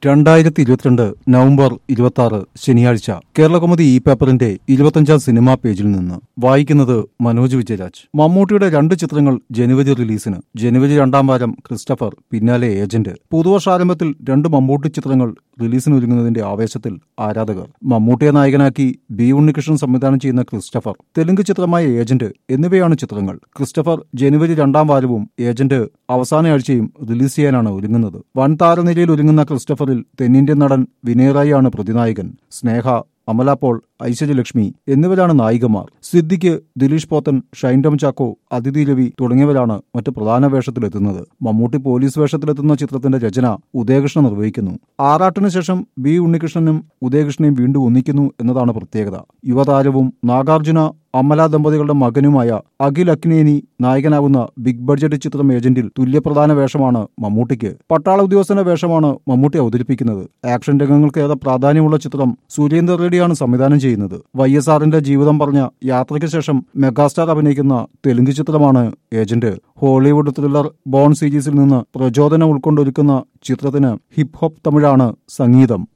രണ്ടായിരത്തി ഇരുപത്തിരണ്ട് നവംബർ ഇരുപത്തി ആറ് ശനിയാഴ്ച കേരളകൗമുദി ഈ പേപ്പറിന്റെ ഇരുപത്തഞ്ചാം സിനിമാ പേജിൽ നിന്ന് വായിക്കുന്നത് മനോജ് വിജയരാജ് മമ്മൂട്ടിയുടെ രണ്ട് ചിത്രങ്ങൾ ജനുവരി റിലീസിന് ജനുവരി രണ്ടാം വാരം ക്രിസ്റ്റഫർ പിന്നാലെ ഏജന്റ് പുതുവർഷാരംഭത്തിൽ രണ്ട് മമ്മൂട്ടി ചിത്രങ്ങൾ റിലീസിനൊരുങ്ങുന്നതിന്റെ ആവേശത്തിൽ ആരാധകർ മമ്മൂട്ടിയെ നായകനാക്കി ബി ഉണ്ണികൃഷ്ണൻ സംവിധാനം ചെയ്യുന്ന ക്രിസ്റ്റഫർ തെലുങ്ക് ചിത്രമായ ഏജന്റ് എന്നിവയാണ് ചിത്രങ്ങൾ ക്രിസ്റ്റഫർ ജനുവരി രണ്ടാം വാരവും ഏജന്റ് അവസാന ആഴ്ചയും റിലീസ് ചെയ്യാനാണ് ഒരുങ്ങുന്നത് വൻ താരനിരയിൽ ഒരുങ്ങുന്ന ക്രിസ്റ്റഫറിൽ തെന്നിന്ത്യൻ നടൻ വിനയറായിയാണ് പ്രതിനായകൻ സ്നേഹ അമല പോൾ ഐശ്വര്യലക്ഷ്മി എന്നിവരാണ് നായികമാർ സിദ്ദിഖ് ദിലീഷ് പോത്തൻ ഷൈൻ ടോം ചാക്കോ അതിഥി രവി തുടങ്ങിയവരാണ് മറ്റ് പ്രധാന വേഷത്തിലെത്തുന്നത് മമ്മൂട്ടി പോലീസ് വേഷത്തിലെത്തുന്ന ചിത്രത്തിന്റെ രചന ഉദയകൃഷ്ണൻ നിർവഹിക്കുന്നു ആറാട്ടിന് ശേഷം ബി ഉണ്ണികൃഷ്ണനും ഉദയകൃഷ്ണനും വീണ്ടും ഒന്നിക്കുന്നു എന്നതാണ് പ്രത്യേകത യുവതാരവും നാഗാർജുന അമല ദമ്പതികളുടെ മകനുമായ അഖിൽ അക്നേനി നായകനാകുന്ന ബിഗ് ബഡ്ജറ്റ് ചിത്രം ഏജന്റിൽ തുല്യപ്രധാന വേഷമാണ് മമ്മൂട്ടിക്ക് പട്ടാള ഉദ്യോഗസ്ഥന്റെ വേഷമാണ് മമ്മൂട്ടി അവതരിപ്പിക്കുന്നത് ആക്ഷൻ രംഗങ്ങൾക്ക് ഏറെ പ്രാധാന്യമുള്ള ചിത്രം സുരേന്ദർ റെഡ്ഡിയാണ് സംവിധാനം ചെയ്യുന്നത് വൈ എസ് ആറിന്റെ ജീവിതം പറഞ്ഞ യാത്രയ്ക്ക് ശേഷം മെഗാസ്റ്റാർ അഭിനയിക്കുന്ന തെലുങ്ക് ചിത്രമാണ് ഏജന്റ് ഹോളിവുഡ് ത്രില്ലർ ബോൺ സീരീസിൽ നിന്ന് പ്രചോദനം ഉൾക്കൊണ്ടൊരുക്കുന്ന ചിത്രത്തിന് ഹിപ് ഹോപ്പ് തമിഴാണ് സംഗീതം